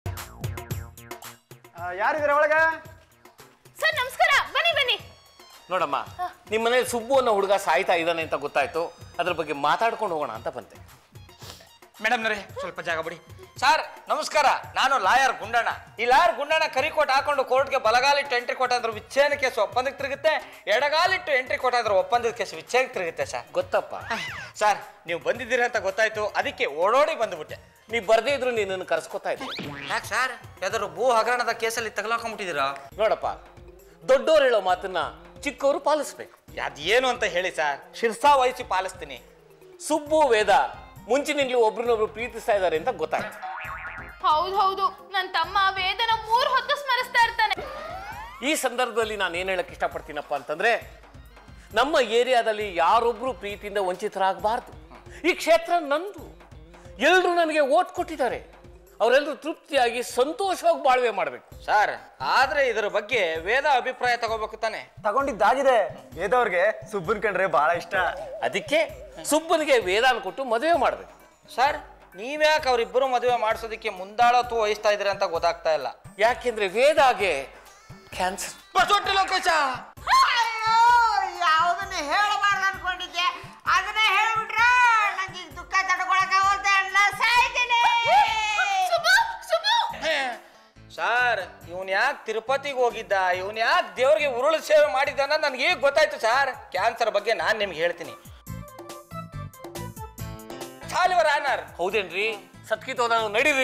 ಯಾರಿದ್ದೀರ ಒಳಗೆ ಸರ್ ನಮಸ್ಕಾರ ಬನ್ನಿ ಬನ್ನಿ ನೋಡಮ್ಮ ನಿಮ್ಮ ಮನೇಲಿ ಸುಬ್ಬು ಅನ್ನೋ ಹುಡುಗ ಸಾಯ್ತಾ ಇದ್ದಾನೆ ಅಂತ ಗೊತ್ತಾಯ್ತು ಅದ್ರ ಬಗ್ಗೆ ಮಾತಾಡ್ಕೊಂಡು ಹೋಗೋಣ ಅಂತ ಬಂತೆ ಮೇಡಮ್ನರೇ ಸ್ವಲ್ಪ ಜಾಗ ಬಿಡಿ ಸರ್ ನಮಸ್ಕಾರ ನಾನು ಲಾಯರ್ ಗುಂಡಣ್ಣ ಈ ಲಾಯರ್ ಗುಂಡಣ್ಣ ಕರಿಕೋಟ್ ಹಾಕೊಂಡು ಕೋರ್ಟ್ಗೆ ಬಲಗಾಲಿಟ್ಟು ಎಂಟ್ರಿ ಕೊಟ್ಟಾದ್ರೆ ವಿಚ್ಛೇದನ ಕೇಸು ಒಪ್ಪಂದಕ್ಕೆ ತಿರುಗುತ್ತೆ ಎಡಗಾಲಿಟ್ಟು ಎಂಟ್ರಿ ಕೊಟ್ಟಾದ್ರೆ ಒಪ್ಪಂದದ ಕೇಸು ವಿಚ್ಛೇದಕ್ಕೆ ತಿರುಗುತ್ತೆ ಸರ್ ಗೊತ್ತಪ್ಪ ಸರ್ ನೀವು ಬಂದಿದ್ದೀರಿ ಅಂತ ಗೊತ್ತಾಯ್ತು ಅದಕ್ಕೆ ಓಡೋಡಿ ಬಂದ್ಬಿಟ್ಟೆ ನೀ ಬರ್ದೇ ಇದ್ರು ನಿನ್ನನ್ನು ಕರ್ಸ್ಕೊತಾ ಇದ್ದೆ ಯಾಕೆ ಸರ್ ಯಾವ್ದಾದ್ರು ಭೂ ಹಗರಣದ ಕೇಸಲ್ಲಿ ತಗಲಾಕೊಂಡ್ಬಿಟ್ಟಿದ್ದೀರಾ ನೋಡಪ್ಪ ದೊಡ್ಡೋರು ಹೇಳೋ ಮಾತನ್ನ ಚಿಕ್ಕವರು ಪಾಲಿಸ್ಬೇಕು ಅದೇನು ಅಂತ ಹೇಳಿ ಸರ್ ಶಿರ್ಸಾ ವಹಿಸಿ ಪಾಲಿಸ್ತೀನಿ ಸುಬ್ಬು ವೇದ ಮುಂಚಿನಿಂದಲೂ ಒಬ್ರನ್ನೊಬ್ರು ಪ್ರೀತಿಸ್ತಾ ಇದ್ದಾರೆ ಅಂತ ಗೊತ್ತಾಯ್ತು ಹೌದು ಹೌದು ನನ್ನ ತಮ್ಮ ವೇದನ ಮೂರ್ ಹೊತ್ತು ಸ್ಮರಿಸ್ತಾ ಇರ್ತಾನೆ ಈ ಸಂದರ್ಭದಲ್ಲಿ ನಾನು ಏನು ಹೇಳಕ್ ಇಷ್ಟಪಡ್ತೀನಪ್ಪ ಅಂತಂದ್ರೆ ನಮ್ಮ ಏರಿಯಾದಲ್ಲಿ ಯಾರೊಬ್ರು ಪ್ರೀತಿಯಿಂದ ವಂಚಿತರಾಗಬಾರ್ದು ಈ ಕ್ಷೇತ್ರ ನಂದು ಎಲ್ಲರೂ ನನಗೆ ಓಟ್ ಕೊಟ್ಟಿದ್ದಾರೆ ಅವರೆಲ್ಲರೂ ತೃಪ್ತಿಯಾಗಿ ಸಂತೋಷವಾಗಿ ಬಾಳ್ವೆ ಮಾಡಬೇಕು ಸರ್ ಆದ್ರೆ ಇದರ ಬಗ್ಗೆ ವೇದ ಅಭಿಪ್ರಾಯ ತಗೋಬೇಕು ತಾನೆ ತಗೊಂಡಿದ್ದಾಗಿದೆ ವೇದವ್ರಿಗೆ ಸುಬ್ಬನ್ ಕಂಡ್ರೆ ಬಹಳ ಇಷ್ಟ ಅದಕ್ಕೆ ಸುಬ್ಬನಿಗೆ ವೇದಾನ ಕೊಟ್ಟು ಮದುವೆ ಮಾಡಬೇಕು ಸರ್ ನೀವ್ಯಾಕೆ ಅವರಿಬ್ಬರು ಮದುವೆ ಮಾಡಿಸೋದಕ್ಕೆ ಮುಂದಾಳತ್ವ ವಹಿಸ್ತಾ ಇದ್ದೀರಿ ಅಂತ ಗೊತ್ತಾಗ್ತಾ ಇಲ್ಲ ಯಾಕೆಂದ್ರೆ ವೇದಾಗೆ ಕ್ಯಾನ್ಸರ್ ಬಸವಟ್ಟಿ ಲೋಕೇಶ ಅಯ್ಯೋ ಯಾವುದನ್ನ ಹೇಳಬಾರ್ದು ಅನ್ಕೊಂಡಿದ್ದೆ ಅದನ್ನ ಹೇಳ್ಬಿಟ್ರೆ ನಂಗೆ ಈಗ ದುಃಖ ತಡ್ಕೊಳಕ್ಕಾಗೋದೆ ಅಲ್ಲ ಸಾಯ್ತೀನಿ ಸುಬ್ಬು ಸುಬ್ಬು ಸರ್ ಇವನ್ ಯಾಕೆ ತಿರುಪತಿಗೆ ಹೋಗಿದ್ದ ಇವನ್ ಯಾಕೆ ದೇವ್ರಿಗೆ ಉರುಳು ಸೇವೆ ಮಾಡಿದ್ದ ಅನ್ನೋದು ನನಗೆ ಈಗ ಗೊತ್ತಾಯ್ತು ಸರ್ ಕ್ಯಾನ್ಸರ್ ಬಗ್ಗೆ ನಾನು ನಿಮ್ಗೆ ಹೇಳ್ತೀನಿ ಸಾಲಿವರ್ ಆನರ್ ಹೌದೇನ್ರಿ ಸತ್ಕಿತ ನಾನು ನಡೀರಿ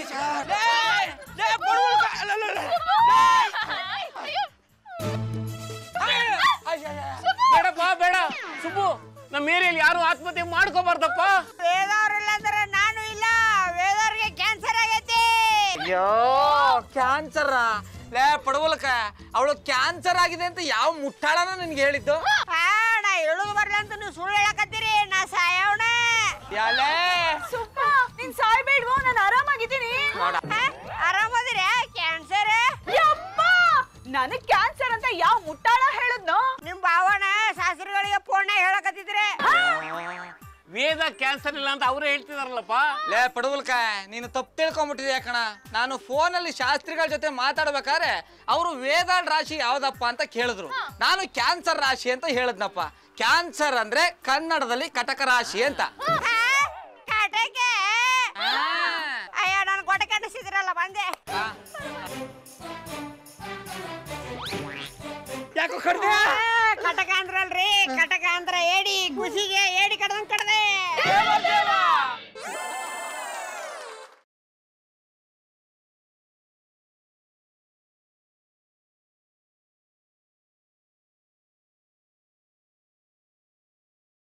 ಬೇಡಪ್ಪ ಬೇಡ ಸುಬ್ಬು ನಮ್ಮ ಏರಿಯಲ್ಲಿ ಯಾರು ಆತ್ಮಹತ್ಯೆ ಮಾಡ್ಕೋಬಾರ್ದಪ್ಪ ವೇದವ್ರಿಲ್ಲ ಅಂದ್ರೆ ನಾನು ಇಲ್ಲ ವೇದವ್ರಿಗೆ ಕ್ಯಾನ್ಸರ್ ಆಗೈತಿ ಅಯ್ಯೋ ಕ್ಯಾನ್ಸರ್ ಲೇ ಪಡವಲ್ಕ ಅವಳು ಕ್ಯಾನ್ಸರ್ ಆಗಿದೆ ಅಂತ ಯಾವ ಮುಟ್ಟಾಳನ ನಿನ್ಗೆ ಹೇಳಿದ್ದು ಆ, ನಾ ಹೇಳುದು ಬರ್ಲ ಅಂತ ನೀವು ಸುಳ್ಳು ಹೇಳಕತ್ತೀರಿ ನಾ ಸಾಯವಣ ಯಾಲೇ ಸುಬ್ಬ ನೀನ್ ಸಾಯ್ಬೇಡ್ವೋ ನಾನು ಆರಾಮಾಗಿದ್ದೀನಿ ಆರಾಮದಿರ ಕ್ಯಾನ್ಸರ್ ಯಪ್ಪ ನನಗ್ ಕ್ಯಾನ್ಸರ್ ಅಂತ ಯಾವ ಮುಟ್ಟಾಳ ಹೇಳದ್ನೋ ನಿಮ್ ಭಾವನ ಶಾಸ್ತ್ರಿಗಳಿಗೆ ಫೋನ್ ಹೇಳಕತ್ತಿದ್ರೆ ವೇದ ಕ್ಯಾನ್ಸರ್ ಇಲ್ಲ ಅಂತ ಅವರೇ ಹೇಳ್ತಿದಾರಲ್ಲಪ್ಪ ಲೇ ಪಡವಲ್ಕ ನೀನು ತಪ್ಪು ತಿಳ್ಕೊಂಬಿಟ್ಟಿದ್ಯಾ ಕಣ ನಾನು ಫೋನಲ್ಲಿ ಶಾಸ್ತ್ರಿಗಳ ಜೊತೆ ಮಾತಾಡ್ಬೇಕಾದ್ರೆ ಅವರು ವೇದಾಳ್ ರಾಶಿ ಯಾವ್ದಪ್ಪ ಅಂತ ಕೇಳಿದ್ರು ನಾನು ಕ್ಯಾನ್ಸರ್ ರಾಶಿ ಅಂತ ಹೇಳದ್ನಪ್ಪ ಕ್ಯಾನ್ಸರ್ ಅಂದ್ರೆ ಕನ್ನಡದಲ್ಲಿ ಕಟಕ ರಾಶಿ ಅಂತ ಕಾಟಕ್ಕೆ ಆ. ಅಯ್ಯೋ ನಾನು ಗೊಟ್ಟೆ ಕಟ್ಟಿಸಿದ್ರಲ್ಲ ಬಂದೆ ಯಾಕೋ ಕಡ್ದೆ ಆ, ಕಟಕ ಅಂದ್ರಲ್ರಿ ಕಟಕ ಅಂದ್ರ ಏಡಿ ಕುಸಿಗೆ